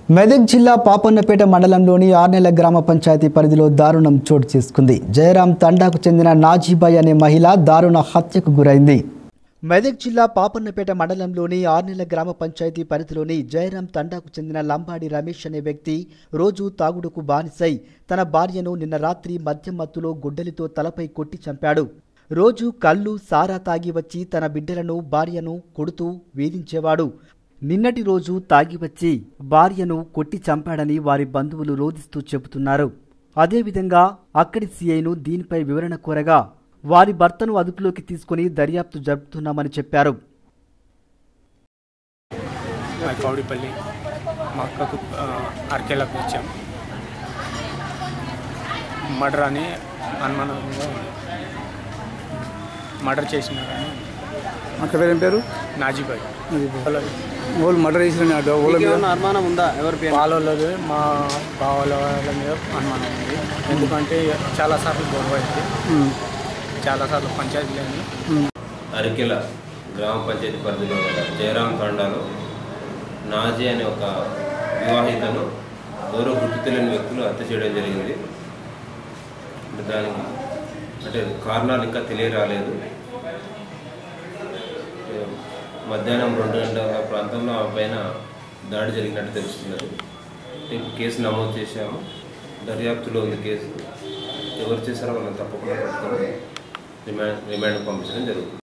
మెదక్ జిల్లా పాపన్నపేట మండలంలోని ఆర్నెల గ్రామ పంచాయతీ పరిధిలో దారుణం చోటు చేసుకుంది జయరాం తండాకు చెందిన నాజీబాయ్ అనే మహిళ దారుణ హత్యకు గురైంది మెదక్ జిల్లా పాపన్నపేట మండలంలోని ఆర్నెల గ్రామ పంచాయతీ పరిధిలోని జయరాం తండాకు చెందిన లంబాడి రమేష్ అనే వ్యక్తి రోజు తాగుడుకు బానిసై తన భార్యను నిన్న రాత్రి మద్యం మత్తులో గుడ్డలితో తలపై కొట్టి చంపాడు రోజు కళ్ళు సారా తాగి వచ్చి తన బిడ్డలను భార్యను కొడుతూ వేధించేవాడు నిన్నటి రోజు తాగి వచ్చి భార్యను కొట్టి చంపాడని వారి బంధువులు రోధిస్తూ చెబుతున్నారు అదేవిధంగా అక్కడి సీఐను దీనిపై వివరణ కోరగా వారి భర్తను అదుపులోకి తీసుకుని దర్యాప్తు జరుపుతున్నామని చెప్పారు మా కౌడిపల్లి మా అక్కకు ఆ, అరకేలకు వచ్చాం మర్డర్ అని అనుమానంగా ఉంది మర్డర్ చేసినారని అక్క పేరేం పేరు నాజీబాయ్ వాళ్ళు మర్డర్ చేసిన వాళ్ళ మీద అనుమానం ఉందా ఎవరి పేరు వాళ్ళది మా బావల వాళ్ళ మీద అనుమానం ఉంది ఎందుకంటే చాలాసార్లు గొడవ అయింది ఉమ్, చాలాసార్లు పంచాయతీలని అరికెల గ్రామ పంచాయతీ పరిధిలో గల జయరాం తాండాలో నాజీ అనే ఒక వివాహితను ఎవరో గుర్తు తెలియని వ్యక్తులు హత్య చేయడం జరిగింది అంటే దానికి అంటే కారణాలు ఇంకా తెలియరాలేదు ఏ, మధ్యాహ్నం రెండు గంటల ప్రాంతంలో ఆ పైన దాడి జరిగినట్టు తెలుస్తున్నది అంటే ఇప్పుడు కేసు నమోదు చేశాము దర్యాప్తులో ఉంది కేసు ఎవరు చేశారో వాళ్ళని తప్పకుండా పట్టుకొని రిమాండ్ రిమాండ్ పంపించడం జరుగుతుంది